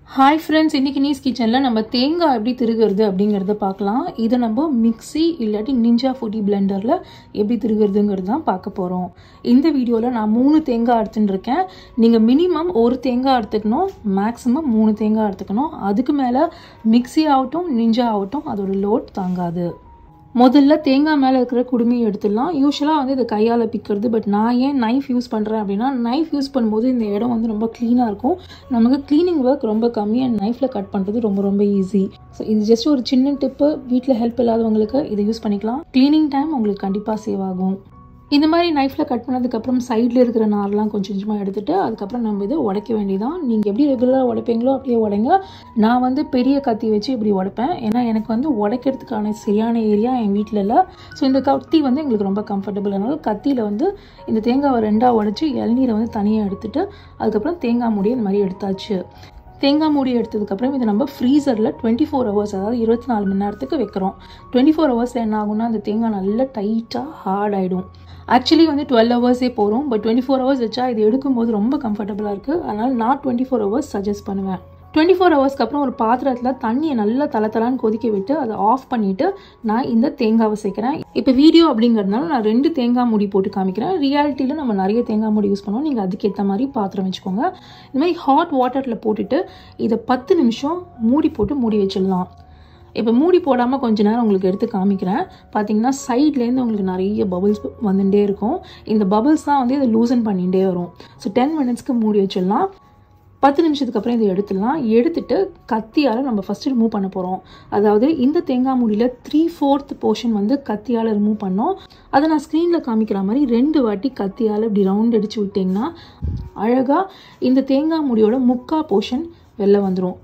hi friends இன்னைக்கு knees கிச்சனில் நம்ம தேங்காய் எப்படி திருகிறது அப்படிங்கிறத பார்க்கலாம் இதை நம்ம மிக்ஸி இல்லாட்டி நிஞ்சா ஃபுட்டி பிளெண்டரில் எப்படி திருகிறதுங்கிறது தான் பார்க்க போகிறோம் இந்த வீடியோவில் நான் மூணு தேங்காய் எடுத்துன்னு இருக்கேன் நீங்கள் மினிமம் ஒரு தேங்காய் எடுத்துக்கணும் மேக்ஸிமம் மூணு தேங்காய் எடுத்துக்கணும் அதுக்கு மேலே மிக்ஸி ஆகட்டும் நிஞ்சா ஆகட்டும் அதோட லோட் தாங்காது முதல்ல தேங்காய் மேலே இருக்கிற குடுமையை எடுத்துடலாம் யூஸ்வலாக வந்து இதை கையால் பிக்கிறது பட் நான் ஏன் நைஃப் யூஸ் பண்ணுறேன் அப்படின்னா நைஃப் யூஸ் பண்ணும்போது இந்த இடம் வந்து ரொம்ப க்ளீனாக இருக்கும் நமக்கு க்ளீனிங் ஒர்க் ரொம்ப கம்மி அண்ட் நைஃப்பில் கட் பண்ணுறது ரொம்ப ரொம்ப ஈஸி ஸோ இது ஜஸ்ட் ஒரு சின்ன டிப்பு வீட்டில் ஹெல்ப் இல்லாதவங்களுக்கு இதை யூஸ் பண்ணிக்கலாம் க்ளீனிங் டைம் உங்களுக்கு கண்டிப்பாக சேவ் ஆகும் இந்த மாதிரி நைஃப்பில் கட் பண்ணதுக்கப்புறம் சைடில் இருக்கிற நார்லாம் கொஞ்சம் கொஞ்சமாக எடுத்துகிட்டு அதுக்கப்புறம் நம்ம இதை உடைக்க வேண்டியதான் நீங்கள் எப்படி ரெகுலராக உடைப்பீங்களோ அப்படியே உடைங்க நான் வந்து பெரிய கத்தி வச்சு இப்படி உடைப்பேன் ஏன்னா எனக்கு வந்து உடைக்கிறதுக்கான சரியான ஏரியா என் வீட்டில் இல்லை ஸோ இந்த கத்தி வந்து எங்களுக்கு ரொம்ப கம்ஃபர்டபுள் அதனால கத்தியில் வந்து இந்த தேங்காவை ரெண்டாக உடைச்சி இளநீரை வந்து தனியாக எடுத்துகிட்டு அதுக்கப்புறம் தேங்காய் மூடி இந்த மாதிரி எடுத்தாச்சு தேங்காய் மூடி எடுத்ததுக்கப்புறம் இதை நம்ம ஃப்ரீசரில் டுவெண்ட்டி ஃபோர் ஹவர்ஸ் அதாவது இருபத்தி நாலு மணி நேரத்துக்கு வைக்கிறோம் டுவெண்ட்டி ஃபோர் ஹவர்ஸில் என்ன ஆகும்னா அந்த தேங்காய் நல்லா டைட்டாக ஹார்ட் ஆகிடும் ஆக்சுவலி வந்து டுவெல் ஹவர்ஸே போகிறோம் பட் டுவெண்ட்டி ஃபோர் ஹவர்ஸ் வச்சா இது எடுக்கும்போது ரொம்ப கம்ஃபர்டபுளாக இருக்குது அதனால் நான் டுவெண்ட்டி ஃபோர் ஹவர்ஸ் சஜஸ்ட் பண்ணுவேன் டுவெண்ட்டி ஃபோர் ஹவர்ஸ்க்கு அப்புறம் ஒரு பாத்திரத்தில் தண்ணியை நல்லா தலை தலான்னு கொதிக்க விட்டு அதை ஆஃப் பண்ணிவிட்டு நான் இந்த தேங்காவை சேர்க்குறேன் இப்போ வீடியோ அப்படிங்கிறதுனால நான் ரெண்டு தேங்காய் மூடி போட்டு காமிக்கிறேன் ரியாலிட்டியில் நம்ம நிறைய தேங்காய் மூடி யூஸ் பண்ணுவோம் நீங்கள் அதுக்கேற்ற மாதிரி பாத்திரம் வச்சுக்கோங்க இந்த மாதிரி ஹாட் வாட்டரில் போட்டுட்டு இதை பத்து நிமிஷம் மூடி போட்டு மூடி வச்சிடலாம் இப்போ மூடி போடாமல் கொஞ்ச நேரம் உங்களுக்கு எடுத்து காமிக்கிறேன் பார்த்தீங்கன்னா சைட்லேருந்து உங்களுக்கு நிறைய பபுள்ஸ் வந்துட்டே இருக்கும் இந்த பபுள்ஸ் தான் வந்து இதை லூசன் பண்ணிகிட்டே வரும் ஸோ டென் மினிட்ஸ்க்கு மூடி வச்சிடலாம் பத்து நிமிஷத்துக்கு அப்புறம் இதை எடுத்துடலாம் எடுத்துட்டு கத்தியால் நம்ம ஃபஸ்ட்டு ரிமூவ் பண்ண போகிறோம் அதாவது இந்த தேங்காய் மூடியில் த்ரீ ஃபோர்த் போர்ஷன் வந்து கத்தியால் ரிமூவ் பண்ணோம் அதை நான் ஸ்க்ரீனில் காமிக்கிற மாதிரி ரெண்டு வாட்டி கத்தியால் இப்படி ரவுண்ட் அடித்து விட்டிங்கன்னா அழகாக இந்த தேங்காய் மூடியோட முக்கா போர்ஷன் வெளில வந்துடும்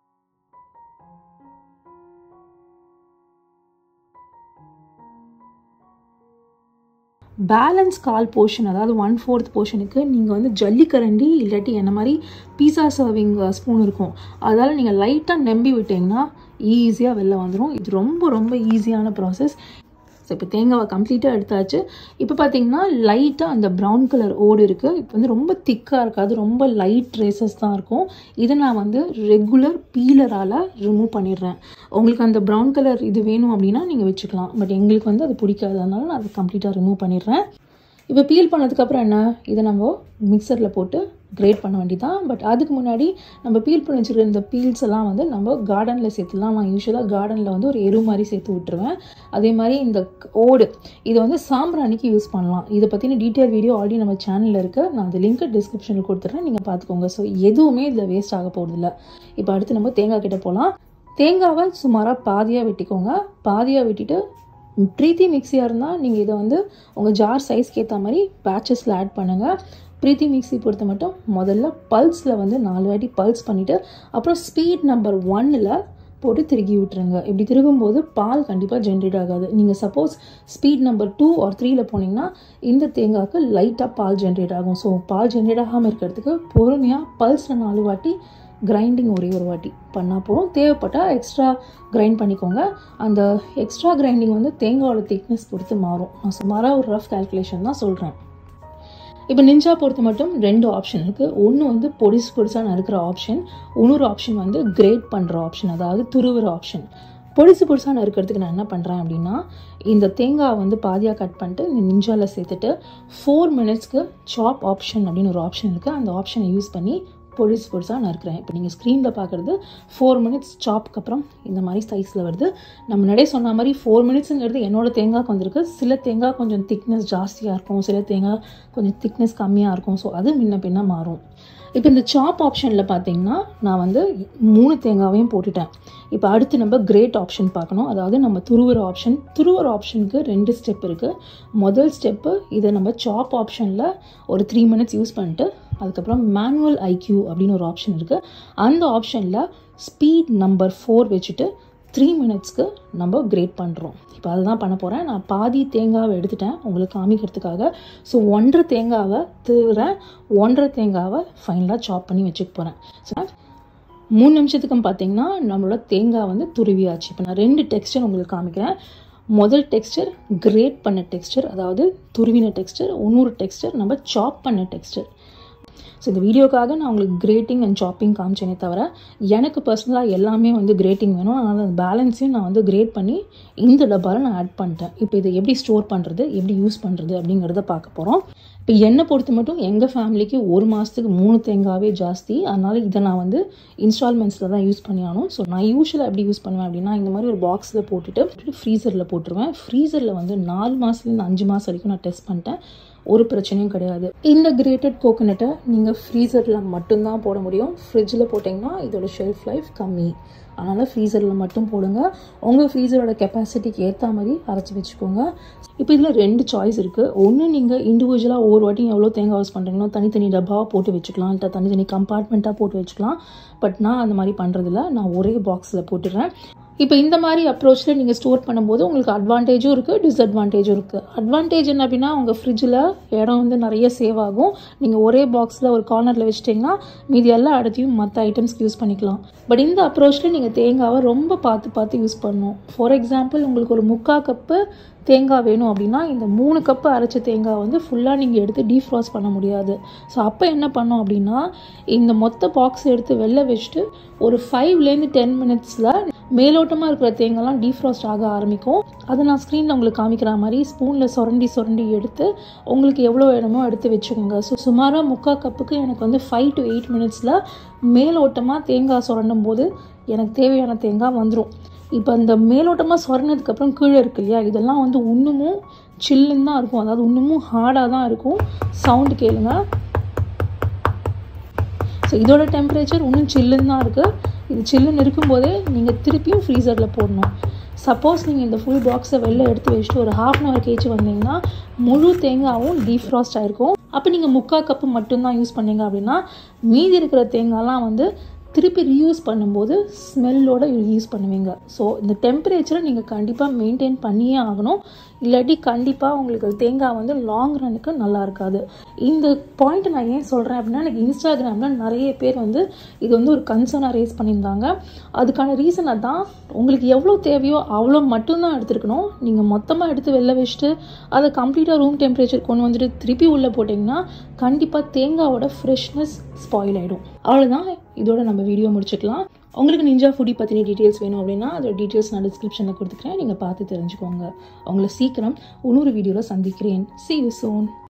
பேலன்ஸ் கால் போர்ஷன் அதாவது ஒன் ஃபோர்த் போர்ஷனுக்கு நீங்கள் வந்து ஜல்லிக்கரண்டி இல்லாட்டி என்ன மாதிரி பீஸா சர்விங் ஸ்பூன் இருக்கும் அதால் நீங்கள் லைட்டாக நம்பி விட்டிங்கன்னா ஈஸியாக வெளில வந்துடும் இது ரொம்ப ரொம்ப ஈஸியான ப்ராசஸ் ஸோ இப்போ தேங்காவை கம்ப்ளீட்டாக எடுத்தாச்சு இப்போ பார்த்தீங்கன்னா லைட்டாக அந்த ப்ரௌன் கலர் ஓடு இருக்குது இப்போ வந்து ரொம்ப திக்காக இருக்காது ரொம்ப லைட் ரேசஸ் தான் இருக்கும் இதை நான் வந்து ரெகுலர் பீலரால் ரிமூவ் பண்ணிடுறேன் உங்களுக்கு அந்த ப்ரௌன் கலர் இது வேணும் அப்படின்னா நீங்கள் வச்சுக்கலாம் பட் எங்களுக்கு வந்து அது பிடிக்காது அதனால நான் அதை கம்ப்ளீட்டாக ரிமூவ் பண்ணிடுறேன் இப்போ பீல் பண்ணதுக்கப்புறம் என்ன இதை நம்ம மிக்சரில் போட்டு கிரேட் பண்ண வேண்டியதான் பட் அதுக்கு முன்னாடி நம்ம பீல் பண்ணி வச்சுருக்க இந்த பீல்ஸ் எல்லாம் வந்து நம்ம கார்டனில் சேர்த்துலாம் நான் யூஸ்வலாக கார்டனில் வந்து ஒரு எரு மாதிரி சேர்த்து விட்டுருவேன் அதே மாதிரி இந்த ஓடு இதை வந்து சாம்பிராணிக்கு யூஸ் பண்ணலாம் இதை பற்றின டீட்டெயில் வீடியோ ஆல்ரெடி நம்ம சேனலில் இருக்குது நான் அந்த லிங்க்கை டிஸ்கிரிப்ஷனில் கொடுத்துட்றேன் நீங்கள் பார்த்துக்கோங்க ஸோ எதுவுமே இதில் வேஸ்ட் ஆக போகிறதில்ல இப்போ அடுத்து நம்ம தேங்காய் கிட்ட போகலாம் தேங்காவை சுமாராக பாதியாக வெட்டிக்கோங்க பாதியாக வெட்டிட்டு ப்ரீத்தி மிக்சியாக இருந்தால் நீங்கள் இதை வந்து உங்கள் ஜார் சைஸ்க்கு ஏற்ற மாதிரி பேட்சஸில் ஆட் பண்ணுங்கள் ப்ரீத்தி மிக்சி பொறுத்த மட்டும் முதல்ல பல்ஸில் வந்து நாலு வாட்டி பல்ஸ் பண்ணிவிட்டு அப்புறம் ஸ்பீட் நம்பர் ஒன்னில் போட்டு திருகி விட்டுருங்க இப்படி திருகும்போது பால் கண்டிப்பாக ஜென்ரேட் ஆகாது நீங்கள் suppose speed number two or த்ரீயில் போனீங்கன்னா இந்த தேங்காய்க்கு லைட்டாக பால் ஜென்ரேட் ஆகும் ஸோ பால் ஜென்ரேட் ஆகாமல் இருக்கிறதுக்கு பொறுமையாக பல்ஸில் நாலு வாட்டி கிரைண்டிங் ஒரே ஒரு வாட்டி பண்ணால் போதும் தேவைப்பட்டால் எக்ஸ்ட்ரா கிரைண்ட் பண்ணிக்கோங்க அந்த எக்ஸ்ட்ரா கிரைண்டிங் வந்து தேங்காயோட திக்னஸ் பொறுத்து மாறும் நான் சுமாராக ஒரு ரஃப் கால்குலேஷன் தான் சொல்கிறேன் இப்போ நிஞ்சா பொறுத்த மட்டும் ரெண்டு ஆப்ஷன் இருக்குது ஒன்று வந்து பொடிசு பொடிசாக நறுக்கிற ஆப்ஷன் இன்னொரு ஆப்ஷன் வந்து கிரேட் பண்ணுற ஆப்ஷன் அதாவது துருவுற ஆப்ஷன் பொடிசு பொடிசாக நறுக்கிறதுக்கு நான் என்ன பண்ணுறேன் அப்படின்னா இந்த தேங்காய் வந்து பாதியாக கட் பண்ணிட்டு இந்த நிஞ்சாவில் சேர்த்துட்டு ஃபோர் மினிட்ஸ்க்கு சாப் ஆப்ஷன் அப்படின்னு ஒரு ஆப்ஷன் இருக்குது அந்த ஆப்ஷனை யூஸ் பண்ணி பொடிசு பொடிசாக நறுக்கிறேன் இப்போ நீங்கள் ஸ்க்ரீனில் பார்க்குறது ஃபோர் மினிட்ஸ் சாப்க்கு அப்புறம் இந்த மாதிரி சைஸில் வருது நம்ம முன்னாடியே சொன்ன மாதிரி ஃபோர் மினிட்ஸுங்கிறது என்னோட தேங்காய்க்கு வந்திருக்கு சில தேங்காய் கொஞ்சம் திக்னஸ் ஜாஸ்தியாக இருக்கும் சில தேங்காய் கொஞ்சம் திக்னஸ் கம்மியாக இருக்கும் ஸோ அது முன்ன பின்ன மாறும் இப்போ இந்த சாப் ஆப்ஷனில் பார்த்தீங்கன்னா நான் வந்து மூணு தேங்காவையும் போட்டுட்டேன் இப்போ அடுத்து நம்ம கிரேட் ஆப்ஷன் பார்க்கணும் அதாவது நம்ம துருவுற ஆப்ஷன் துருவுற ஆப்ஷனுக்கு ரெண்டு ஸ்டெப் இருக்குது முதல் ஸ்டெப்பு இதை நம்ம சாப் ஆப்ஷனில் ஒரு த்ரீ மினிட்ஸ் யூஸ் பண்ணிட்டு அதுக்கப்புறம் மேனுவல் ஐக்யூ அப்படின்னு ஒரு ஆப்ஷன் இருக்குது அந்த ஆப்ஷனில் ஸ்பீட் நம்பர் ஃபோர் வச்சுட்டு த்ரீ மினிட்ஸ்க்கு நம்ம கிரேட் பண்ணுறோம் இப்போ அதுதான் பண்ண போகிறேன் நான் பாதி தேங்காவை எடுத்துட்டேன் உங்களுக்கு காமிக்கிறதுக்காக ஸோ ஒன்றரை தேங்காவை திருறேன் ஒன்றரை தேங்காவை ஃபைனலாக சாப் பண்ணி வச்சுக்க போகிறேன் ஸோ மூணு நிமிஷத்துக்கும் பார்த்தீங்கன்னா நம்மளோட தேங்காய் வந்து துருவியாச்சு இப்போ நான் ரெண்டு டெக்ஸ்டர் உங்களுக்கு காமிக்கிறேன் முதல் டெக்ஸ்டர் கிரேட் பண்ண டெக்ஸ்டர் அதாவது துருவின டெக்ஸ்டர் இன்னொரு டெக்ஸ்டர் நம்ம சாப் பண்ண டெக்ஸ்டர் ஸோ இந்த வீடியோக்காக நான் உங்களுக்கு கிரேட்டிங் அண்ட் சாப்பிங் காமிச்சேனே தவிர எனக்கு பர்சனலாக எல்லாமே வந்து கிரேட்டிங் வேணும் அதனால் அந்த பேலன்ஸையும் நான் வந்து கிரேட் பண்ணி இந்த டப்பாவில் நான் ஆட் பண்ணிட்டேன் இப்போ இதை எப்படி ஸ்டோர் பண்ணுறது எப்படி யூஸ் பண்ணுறது அப்படிங்கிறத பார்க்க போகிறோம் இப்போ என்னை பொறுத்த மட்டும் எங்கள் ஃபேமிலிக்கு ஒரு மாதத்துக்கு மூணு தேங்காவே ஜாஸ்தி அதனால் இதை நான் வந்து இன்ஸ்டால்மெண்ட்ஸில் தான் யூஸ் பண்ணி ஆகணும் ஸோ நான் யூஸ்வலாக எப்படி யூஸ் பண்ணுவேன் அப்படின்னா இந்த மாதிரி ஒரு பாக்ஸில் போட்டுட்டு ஃப்ரீசரில் போட்டுருவேன் ஃப்ரீசரில் வந்து நாலு மாதத்துலேருந்து அஞ்சு மாதம் வரைக்கும் நான் டெஸ்ட் பண்ணிட்டேன் ஒரு பிரச்சனையும் கிடையாது இந்த கிரேட்டட் கோகோனட்டை நீங்கள் ஃப்ரீசரில் மட்டும்தான் போட முடியும் ஃப்ரிட்ஜில் போட்டிங்கன்னா இதோட ஷெல்ஃப் லைஃப் கம்மி அதனால் ஃப்ரீசரில் மட்டும் போடுங்க உங்கள் ஃப்ரீசரோட கெப்பாசிட்டிக்கு ஏற்ற மாதிரி அரைச்சி வச்சுக்கோங்க இப்போ இதில் ரெண்டு சாய்ஸ் இருக்குது ஒன்று நீங்கள் இண்டிவிஜுவலாக ஒவ்வொரு வாட்டியும் எவ்வளோ தேங்காய் யூஸ் பண்ணுறீங்களோ தனித்தனி டப்பாவாக போட்டு வச்சுக்கலாம் இல்லை தனித்தனி கம்பார்ட்மெண்ட்டாக போட்டு வச்சுக்கலாம் பட் நான் அந்த மாதிரி பண்ணுறதில்ல நான் ஒரே பாக்ஸில் போட்டுடுறேன் இப்போ இந்த மாதிரி அப்ரோச்சில் நீங்கள் ஸ்டோர் பண்ணும்போது உங்களுக்கு அட்வான்டேஜும் இருக்குது டிஸ்அட்வான்டேஜும் இருக்குது அட்வான்டேஜ் என்ன அப்படின்னா உங்கள் ஃப்ரிட்ஜில் இடம் வந்து நிறைய சேவ் ஆகும் நீங்கள் ஒரே பாக்ஸில் ஒரு கார்னரில் வச்சிட்டிங்கன்னா மீதி எல்லா இடத்தையும் மற்ற ஐட்டம்ஸ்க்கு யூஸ் பண்ணிக்கலாம் பட் இந்த அப்ரோச்சில் நீங்கள் தேங்காவை ரொம்ப பார்த்து பார்த்து யூஸ் பண்ணணும் ஃபார் எக்ஸாம்பிள் உங்களுக்கு ஒரு முக்கால் கப்பு தேங்காய் வேணும் அப்படின்னா இந்த மூணு கப்பு அரைச்ச தேங்காய் வந்து ஃபுல்லாக நீங்கள் எடுத்து டீஃப்ராஸ்ட் பண்ண முடியாது ஸோ அப்போ என்ன பண்ணோம் அப்படின்னா இந்த மொத்த பாக்ஸ் எடுத்து வெளில வச்சுட்டு ஒரு ஃபைவ்லேருந்து டென் மினிட்ஸில் மேலோட்டமாக இருக்கிற தேங்காய்லாம் டீஃப்ராஸ்ட் ஆக ஆரம்பிக்கும் அதை நான் ஸ்க்ரீனில் உங்களுக்கு காமிக்கிற மாதிரி ஸ்பூனில் சுரண்டி சுரண்டி எடுத்து உங்களுக்கு எவ்வளோ வேணுமோ எடுத்து வச்சுக்கோங்க ஸோ சுமாராக முக்கால் கப்புக்கு எனக்கு வந்து ஃபைவ் டு எயிட் மினிட்ஸில் மேலோட்டமாக தேங்காய் சுரண்டும் போது எனக்கு தேவையான தேங்காய் வந்துடும் இப்போ இந்த மேலோட்டமாக சொரணதுக்கப்புறம் கீழே இருக்கு இல்லையா இதெல்லாம் வந்து இன்னமும் சில்லுன்னு தான் இருக்கும் அதாவது இன்னமும் ஹார்டாக தான் இருக்கும் சவுண்டு கேளுங்க ஸோ இதோட டெம்பரேச்சர் இன்னும் சில்லுன்னு தான் இருக்குது இது சில்லுன்னு இருக்கும்போதே நீங்கள் திருப்பியும் ஃப்ரீசரில் போடணும் சப்போஸ் நீங்கள் இந்த ஃபுல் பாக்ஸை வெளில எடுத்து வச்சுட்டு ஒரு ஹாஃப் அன் ஹவர் கேச்சு வந்தீங்கன்னா முழு தேங்காயும் டீஃப்ராஸ்ட் ஆகிருக்கும் அப்போ நீங்கள் முக்கால் கப்பு மட்டும்தான் யூஸ் பண்ணீங்க அப்படின்னா மீதி இருக்கிற தேங்காய்லாம் வந்து திருப்பி ரீயூஸ் பண்ணும்போது ஸ்மெல்லோட யூஸ் பண்ணுவீங்க ஸோ இந்த டெம்பரேச்சரை நீங்கள் கண்டிப்பாக மெயின்டைன் பண்ணியே ஆகணும் இல்லாட்டி கண்டிப்பாக உங்களுக்கு தேங்காய் வந்து லாங் ரனுக்கு நல்லா இருக்காது இந்த பாயிண்ட் நான் ஏன் சொல்கிறேன் அப்படின்னா எனக்கு இன்ஸ்டாகிராமில் நிறைய பேர் வந்து இது வந்து ஒரு கன்சர்னாக ரேஸ் பண்ணியிருந்தாங்க அதுக்கான ரீசனை தான் உங்களுக்கு எவ்வளோ தேவையோ அவ்வளோ மட்டும்தான் எடுத்துருக்கணும் நீங்கள் மொத்தமாக எடுத்து வெளில வச்சுட்டு அதை கம்ப்ளீட்டாக ரூம் டெம்பரேச்சர் கொண்டு வந்துட்டு திருப்பி உள்ளே போட்டிங்கன்னா கண்டிப்பாக தேங்காவோட ஃப்ரெஷ்னஸ் ஸ்பாயில் ஆகிடும் அவ்வளோதான் இதோட நம்ம வீடியோ முடிச்சுக்கலாம் உங்களுக்கு நிஞ்சா ஃபுடி பற்றின டீட்டெயில்ஸ் வேணும் அப்படின்னா அதோட டீட்டெயில்ஸ் நான் டிஸ்கிரிப்ஷனில் கொடுத்துக்கிறேன் நீங்கள் பார்த்து தெரிஞ்சுக்கோங்க உங்களை சீக்கிரம் இன்னொரு வீடியோவில் சந்திக்கிறேன் சி யூ சோன்